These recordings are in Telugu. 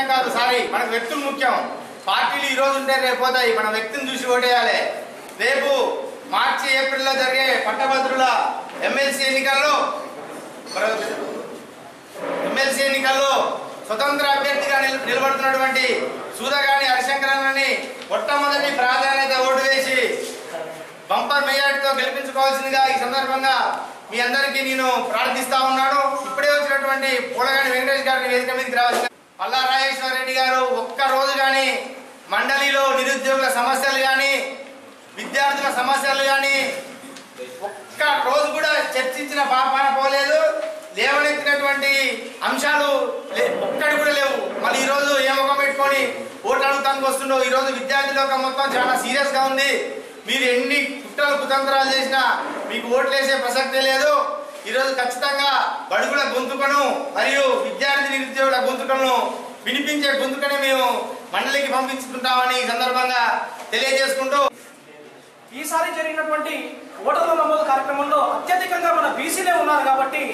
ముఖ్యం కాదు సారీ మనకు వ్యక్తులు ముఖ్యం పార్టీలు ఈ రోజు ఉంటే రేపు పోతాయి మన వ్యక్తిని చూసి ఓటేయాలి రేపు మార్చి ఏప్రిల్లో జరిగే పట్టభద్రుల ఎమ్మెల్సీ ఎన్నికల్లో ఎమ్మెల్సీ ఎన్నికల్లో స్వతంత్ర అభ్యర్థిగా నిల- నిలబడుతున్నటువంటి సూదగాని హరిశంకరన్నని మొట్టమొదటి ప్రాధాన్యత ఓటు వేసి బంపర్ మెజార్టీతో గెలిపించుకోవాల్సిందిగా ఈ సందర్భంగా మీ అందరికీ నేను ప్రార్థిస్తా ఉన్నాను ఇప్పుడే వచ్చినటువంటి పూలగాని వెంకటేష్ గారిని వేదిక మీదకి రావాల్సింది పల్లా రాజేశ్వర రెడ్డి గారు ఒక్క రోజు కానీ మండలిలో నిరుద్యోగుల సమస్యలు కానీ విద్యార్థుల సమస్యలు కానీ ఒక్క రోజు కూడా చర్చించిన పాపాన పోలేదు లేవనెత్తినటువంటి అంశాలు లే- ఒక్కటి కూడా లేవు మళ్ళీ ఈ రోజు ఏ ముఖం పెట్టుకొని ఓట్లు అడుగుతానికి వస్తుండో ఈ రోజు విద్యార్థి లోకం మొత్తం చాలా సీరియస్ గా ఉంది మీరు ఎన్ని కుట్రలు కుతంత్రాలు చేసినా మీకు ఓట్లు వేసే ప్రసక్తే లేదు ఈ రోజు ఖచ్చితంగా బడుగుల గొంతుకను మరియు విద్యార్థి నిరుద్యోగుల గొంతుకను వినిపించే గొంతుకని మేము మండలికి పంపించుకుంటామని ఈ సందర్భంగా తెలియజేసుకుంటూ ఈసారి జరిగినటువంటి ఓటర్ల నమోదు కార్యక్రమంలో అత్యధికంగా మన బీసీలే ఉన్నారు కాబట్టి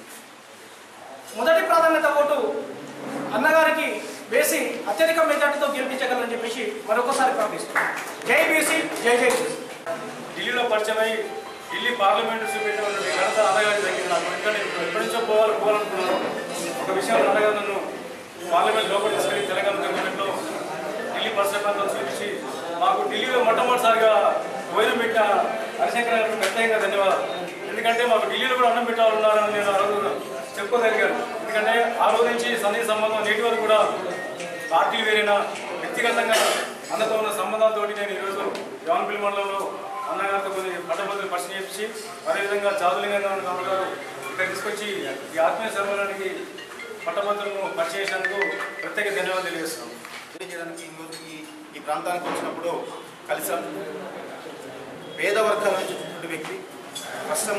మొదటి ప్రాధాన్యత ఓటు అన్నగారికి వేసి అత్యధిక మెజార్టీతో గెలిపించగలని చెప్పేసి మరొకసారి ప్రార్థిస్తున్నాం జై బీసీ జై జై బీసీ ఢిల్లీలో పరిచయమై ఢిల్లీ పార్లమెంట్ చూపెట్టినటువంటి ఘనత అన్నగారి దగ్గర నాకు ఇంకా నేను ఎప్పటి నుంచో పోవాలి పోవాలనుకున్నాను ఒక విషయం అన్నగారు నన్ను పార్లమెంట్ లోపల తీసుకెళ్ళి తెలంగాణ గవర్నమెంట్లో ఢిల్లీ పరిశ్రమతో చూపించి మాకు ఢిల్లీలో మొట్టమొదటిసారిగా భోజనం పెట్టిన హరిశంకర్ గారికి ప్రత్యేకంగా ధన్యవాదాలు ఎందుకంటే మాకు ఢిల్లీలో కూడా అన్నం పెట్టాలన్నారని నేను ఆ రోజు చెప్పుకోగలిగాను ఎందుకంటే ఆ రోజు నుంచి సన్నిహిత సంబంధం నేటి వరకు కూడా పార్టీలు వేరైనా వ్యక్తిగతంగా అన్నతో ఉన్న సంబంధాలతో నేను ఈరోజు జవాన్పల్లి మండలంలో అన్నగారితో కొన్ని పట్టభద్రులు పరిచయం చేపించి అదేవిధంగా చాదులింగంగా ఉన్న గారు ఇక్కడ తీసుకొచ్చి ఈ ఆత్మీయ సర్వనానికి పట్టభద్రులను పరిచయం చేసినందుకు ప్రత్యేక ధన్యవాదాలు తెలియజేస్తున్నాను తెలియజేయడానికి ఈ రోజు ఈ ఈ ప్రాంతానికి వచ్చినప్పుడు కలిసాం పేద వర్గాల నుంచి వచ్చినటువంటి వ్యక్తి కష్టం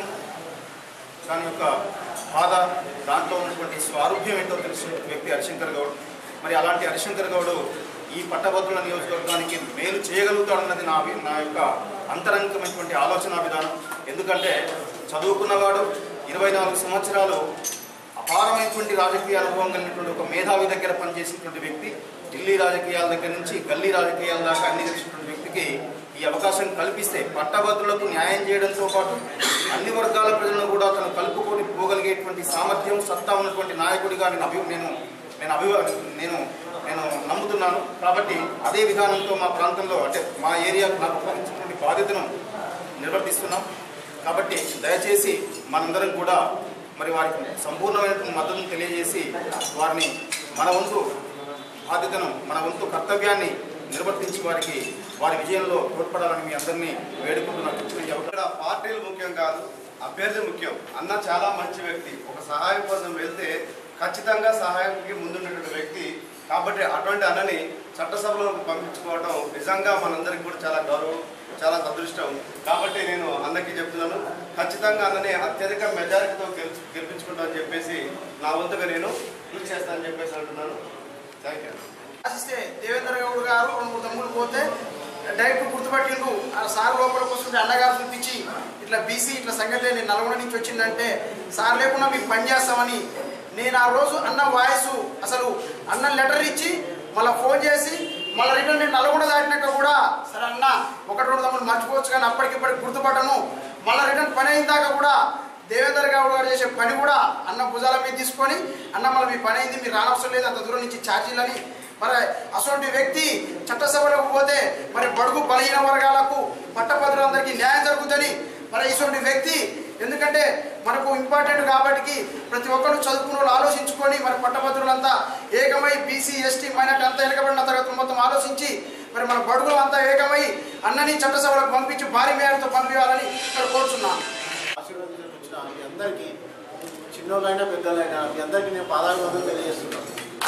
దాని యొక్క బాధ దాంట్లో ఉన్నటువంటి స్వారూప్యం ఏంటో తెలిసినటువంటి వ్యక్తి హరిశంకర్ గౌడ్ మరి అలాంటి హరిశంకర్ గౌడ్ ఈ పట్టభద్రుల నియోజకవర్గానికి మేలు చేయగలుగుతాడన్నది నా అభి- నా యొక్క అంతరంగమైనటువంటి ఆలోచన విధానం ఎందుకంటే చదువుకున్నవాడు ఇరవై నాలుగు సంవత్సరాలు అపారమైనటువంటి రాజకీయ అనుభవం కలిగినటువంటి ఒక మేధావి దగ్గర పనిచేసినటువంటి వ్యక్తి ఢిల్లీ రాజకీయాల దగ్గర నుంచి గల్లీ రాజకీయాల దాకా అన్ని తెలిసినటువంటి వ్యక్తికి ఈ అవకాశం కల్పిస్తే పట్టభద్రులకు న్యాయం చేయడంతో పాటు అన్ని వర్గాల ప్రజలను కూడా తను కలుపుకొని పోగలిగేటువంటి సామర్థ్యం సత్తా ఉన్నటువంటి నాయకుడిగా నేను అభి నేను నేను అభి నేను నేను నమ్ముతున్నాను కాబట్టి అదే విధానంతో మా ప్రాంతంలో అంటే మా ఏరియాకు నాకు అప్పగించినటువంటి బాధ్యతను నిర్వర్తిస్తున్నాం కాబట్టి దయచేసి మనందరం కూడా మరి వారికి సంపూర్ణమైనటువంటి మద్దతును తెలియజేసి వారిని మన వంతు బాధ్యతను మన వంతు కర్తవ్యాన్ని నిర్వర్తించి వారికి వారి విజయంలో తోడ్పడాలని మీ అందరినీ వేడుకుంటున్నాను ఈ అవకాశం ఇక్కడ పార్టీలు ముఖ్యం కాదు అభ్యర్థి ముఖ్యం అన్న చాలా మంచి వ్యక్తి ఒక సహాయం కోసం వెళ్తే ఖచ్చితంగా సహాయానికి ముందున్నటువంటి వ్యక్తి కాబట్టి అటువంటి అన్నని చట్టసభలోకి పంపించుకోవడం నిజంగా మనందరికీ కూడా చాలా గౌరవం చాలా అదృష్టం కాబట్టి నేను అన్నకి చెప్తున్నాను ఖచ్చితంగా అన్నని అత్యధిక మెజారిటీతో గెలిచి గెలిపించుకుంటామని చెప్పేసి నా వంతుగా నేను కృషి చేస్తానని చెప్పేసి అంటున్నాను థ్యాంక్ యూ ఆశిస్తే దేవేంద్ర గౌడ్ గారు రెండు మూడు తమ్ముడు పోతే డైరెక్ట్ గుర్తుపట్టిండు ఆ సార్ లోపలికి వస్తుంటే అన్నగారు చూపించి ఇట్లా బీసీ ఇట్లా సంగతి నేను నల్గొండ నుంచి వచ్చిందంటే సార్ లేకుండా మీకు పని చేస్తామని నేను ఆ రోజు అన్న వాయిస్ అసలు అన్న లెటర్ ఇచ్చి మళ్ళీ ఫోన్ చేసి మళ్ళీ రిటర్న్ నేను నల్గొండ దాటినాక కూడా సరే అన్న ఒకటి రెండు తమ్ముడు మర్చిపోవచ్చు కానీ అప్పటికిప్పటికి గుర్తుపట్టను మళ్ళీ రిటర్న్ పని అయిన దాకా కూడా దేవేంద్ర గౌడ్ గారు చేసే పని కూడా అన్న భుజాల మీద తీసుకొని అన్న మళ్ళీ మీ పని అయింది మీరు రానవసరం లేదు అంత దూరం నుంచి ఛార్జీలని మరి అటువంటి వ్యక్తి చట్టసభలకు పోతే మరి బడుగు బలహీన వర్గాలకు పట్టభద్రులందరికీ న్యాయం జరుగుతుంది మరి ఇటువంటి వ్యక్తి ఎందుకంటే మనకు ఇంపార్టెంట్ కాబట్టి ప్రతి ఒక్కరు చదువుకున్న వాళ్ళు ఆలోచించుకొని మరి పట్టభద్రులంతా ఏకమై బీసీ ఎస్టీ మైనార్టీ అంతా వెనుకబడిన తరగతులు మొత్తం ఆలోచించి మరి మన బడుగులు అంతా ఏకమై అన్నని చట్టసభలకు పంపించి భారీ మేరతో పంపించాలని ఇక్కడ కోరుచున్నాను ఆశీర్వదించడానికి వచ్చిన మీ అందరికీ చిన్నోళ్ళైనా పెద్దలైనా మీ అందరికీ నేను పాదాభివందనం తెలియజేస్తున్నాను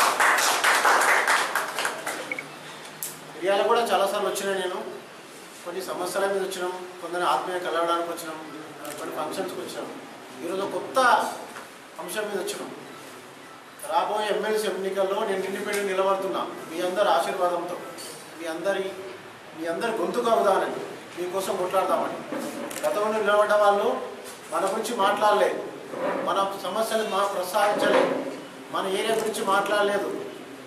ఇవాళ కూడా చాలాసార్లు వచ్చినా నేను కొన్ని సమస్యల మీద వచ్చినాం కొందరు ఆత్మీయ కలవడానికి వచ్చినాం కొన్ని ఫంక్షన్స్కి వచ్చినాం ఈరోజు కొత్త అంశం మీద వచ్చినాం రాబోయే ఎమ్మెల్సీ ఎన్నికల్లో నేను ఇండిపెండెంట్ నిలబడుతున్నా మీ అందరి ఆశీర్వాదంతో మీ అందరి మీ అందరి గొంతుకు అవుదానని మీకోసం కొట్లాడదామని గతంలో నిలబడ్డ వాళ్ళు మన గురించి మాట్లాడలేదు మన సమస్యలు మా ప్రస్తావించలేదు మన ఏరియా గురించి మాట్లాడలేదు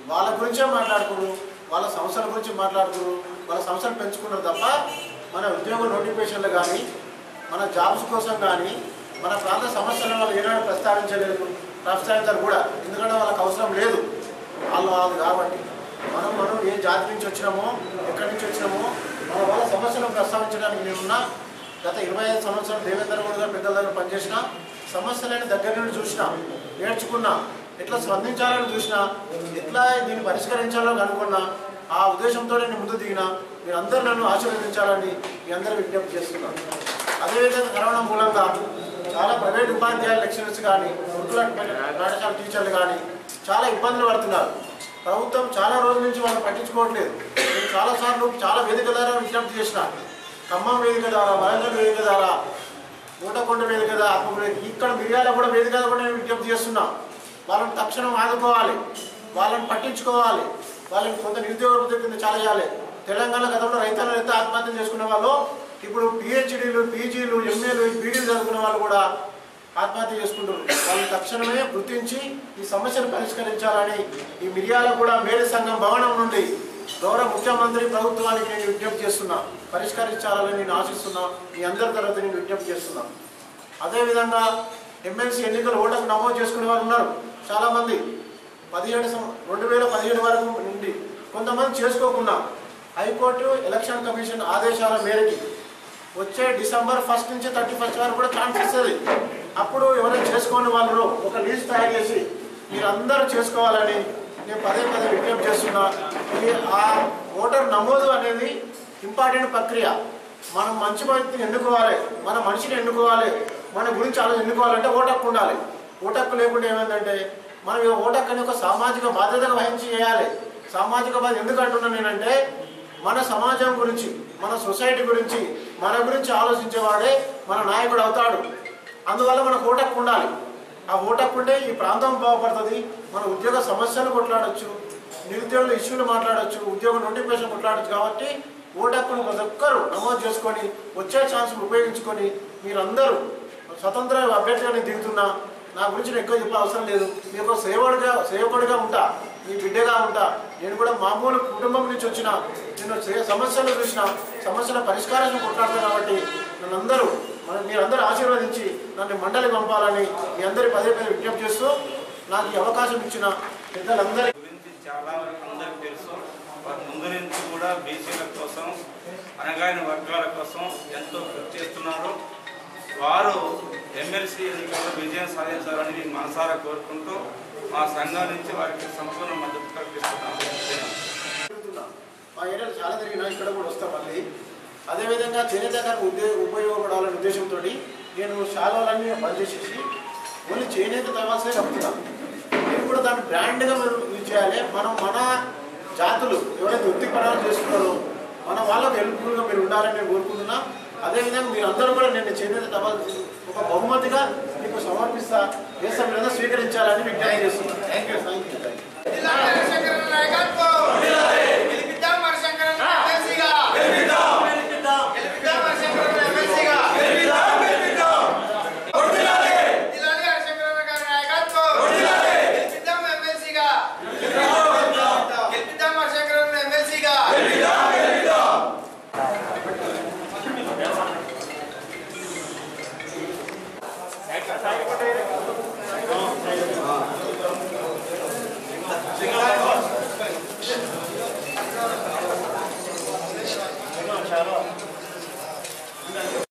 వాళ్ళ గురించే మాట్లాడుకున్నారు వాళ్ళ సంస్థల గురించి మాట్లాడుకున్నారు వాళ్ళ సంస్థలు పెంచుకున్నారు తప్ప మన ఉద్యోగ నోటిఫికేషన్లు కానీ మన జాబ్స్ కోసం కానీ మన ప్రాంత సమస్యలను వాళ్ళు ఏనాడు ప్రస్తావించలేదు ప్రస్తావించారు కూడా ఎందుకంటే వాళ్ళకి అవసరం లేదు వాళ్ళు వాళ్ళు కాబట్టి మనం మనం ఏ జాతి నుంచి వచ్చినామో ఎక్కడి నుంచి వచ్చినామో మన వాళ్ళ సమస్యలను ప్రస్తావించడానికి నేనున్నా గత ఇరవై ఐదు సంవత్సరాలు దేవేంద్ర గౌడ్ గారు పెద్దల దగ్గర పనిచేసిన సమస్యలని దగ్గర నుండి చూసినా నేర్చుకున్నా ఎట్లా స్పందించాలని చూసినా ఎట్లా దీన్ని పరిష్కరించాలో కనుక్కున్నా ఆ ఉద్దేశంతో నేను ముందు దిగిన మీరందరూ నన్ను ఆశీర్వదించాలని మీ అందరూ విజ్ఞప్తి చేస్తున్నాను అదేవిధంగా కరోనా మూలంగా చాలా ప్రైవేట్ ఉపాధ్యాయులు లెక్చరర్స్ కానీ గురుకుల పాఠశాల టీచర్లు కానీ చాలా ఇబ్బందులు పడుతున్నారు ప్రభుత్వం చాలా రోజుల నుంచి వాళ్ళు పట్టించుకోవట్లేదు నేను చాలాసార్లు చాలా వేదిక ద్వారా విజ్ఞప్తి చేసిన ఖమ్మం వేదిక ద్వారా వరంగల్ వేదిక ద్వారా మూటకొండ వేదిక ద్వారా ఆత్మకూరు వేదిక, ఇక్కడ మిర్యాల కూడా వేదిక ద్వారా కూడా నేను విజ్ఞప్తి చేస్తున్నా వాళ్ళని తక్షణం ఆదుకోవాలి వాళ్ళని పట్టించుకోవాలి వాళ్ళని కొంత నిరుద్యోగ వృత్తి కింద చాలా చేయాలి తెలంగాణ గతంలో రైతాంగం అయితే ఆత్మహత్య చేసుకునే వాళ్ళు ఇప్పుడు పిహెచ్డీలు పీజీలు ఎంఏలు బీడీలు చదువుకునే వాళ్ళు కూడా ఆత్మహత్య చేసుకుంటారు వాళ్ళని తక్షణమే గుర్తించి ఈ సమస్యను పరిష్కరించాలని ఈ మిర్యాల కూడా మేరీ సంఘం భవనం నుండి గౌరవ ముఖ్యమంత్రి ప్రభుత్వానికి నేను విజ్ఞప్తి చేస్తున్నా పరిష్కరించాలని నేను ఆశిస్తున్నా మీ అందరి తరగతి నేను విజ్ఞప్తి చేస్తున్నా అదేవిధంగా ఎమ్మెల్సీ ఎన్నికలు ఓటకు నమోదు చేసుకునే వారు ఉన్నారు చాలామంది పదిహేడు సం రెండు వేల పదిహేడు వరకు నుండి కొంతమంది చేసుకోకుండా హైకోర్టు ఎలక్షన్ కమిషన్ ఆదేశాల మేరకి వచ్చే డిసెంబర్ ఫస్ట్ నుంచి థర్టీ ఫస్ట్ వరకు కూడా ఛాన్స్ ఇస్తుంది అప్పుడు ఎవరైనా చేసుకోని వాళ్ళు ఒక లీస్ట్ తయారు చేసి మీరందరూ చేసుకోవాలని నేను పదే పదే విజ్ఞప్తి చేస్తున్నా ఇది ఆ ఓటర్ నమోదు అనేది ఇంపార్టెంట్ ప్రక్రియ మనం మంచి వ్యక్తిని ఎన్నుకోవాలి మన మనిషిని ఎన్నుకోవాలి మన గురించి ఆలోచన ఎన్నుకోవాలంటే ఓటక్కు ఉండాలి ఓటక్కు లేకుండా ఏమైందంటే మనం ఈ ఓటక్కు అనే ఒక సామాజిక బాధ్యతగా వహించి చేయాలి సామాజిక బాధ్యత ఎందుకు అంటున్నాను నేనంటే మన సమాజం గురించి మన సొసైటీ గురించి మన గురించి ఆలోచించేవాడే మన నాయకుడు అవుతాడు అందువల్ల మనకు ఓటక్కు ఉండాలి ఆ ఓటక్కు ఉంటే ఈ ప్రాంతం బాగుపడుతుంది మన ఉద్యోగ సమస్యలు కొట్లాడొచ్చు నిరుద్యోగుల ఇష్యూలు మాట్లాడొచ్చు ఉద్యోగ నోటిఫికేషన్ కొట్లాడొచ్చు కాబట్టి ఓటక్కును ప్రతి ఒక్కరు నమోదు చేసుకొని వచ్చే ఛాన్స్ ఉపయోగించుకొని మీరందరూ స్వతంత్ర అభ్యర్థిగా నేను దిగుతున్నా నా గురించి నేను ఎక్కువ చెప్పే అవసరం లేదు మీ ఒక సేవకుడిగా సేవకుడిగా ఉంటా మీ బిడ్డగా ఉంటా నేను కూడా మామూలు కుటుంబం నుంచి వచ్చిన నేను సే- సమస్యలు చూసిన సమస్యల పరిష్కారం కొట్లాడతాను కాబట్టి నన్ను అందరూ మన మీరందరూ ఆశీర్వదించి నన్ను మండలి పంపాలని మీ అందరి పదే పదే విజ్ఞప్తి చేస్తూ నాకు ఈ అవకాశం ఇచ్చిన పెద్దలందరికీ గురించి చాలా వరకు అందరికీ తెలుసు వారు ముందు నుంచి కూడా బీసీల కోసం అనగాని వర్గాల కోసం ఎంతో కృషి చేస్తున్నారు వారు ఎమ్మెల్సీ ఎన్నికల్లో విజయం సాధించాలని నేను మనసారా కోరుకుంటూ మా సంఘం నుంచి వారికి సంపూర్ణ మద్దతు కల్పిస్తున్నాము తిరుగుతున్నా. మా ఏరియాలో చాలా తిరిగినా ఇక్కడ కూడా వస్తాం మళ్ళీ అదేవిధంగా చేనేత గారికి ఉద్యోగ ఉపయోగపడాలనే ఉద్దేశంతో నేను శాలువాలన్నీ బంద్ చేసేసి ఓన్లీ చేనేత తవాసే కప్పుతున్నా మీరు కూడా దాన్ని బ్రాండ్గా మీరు యూజ్ చేయాలి మనం మన జాతులు ఎవరైతే వృత్తిపరాలు చేస్తున్నారో మన వాళ్ళకు హెల్ప్ఫుల్గా మీరు ఉండాలని నేను కోరుకుంటున్నా అదేవిధంగా మీరు అందరూ కూడా నేను చేనేత తవాలు ఒక బహుమతిగా మీకు సమర్పిస్తా వేస్తే మీరందరూ స్వీకరించాలని విజ్ఞప్తి చేస్తున్నాను థ్యాంక్ యూ థ్యాంక్ యూ జిల్లా చంద్రశేఖర్ నాయకత్వం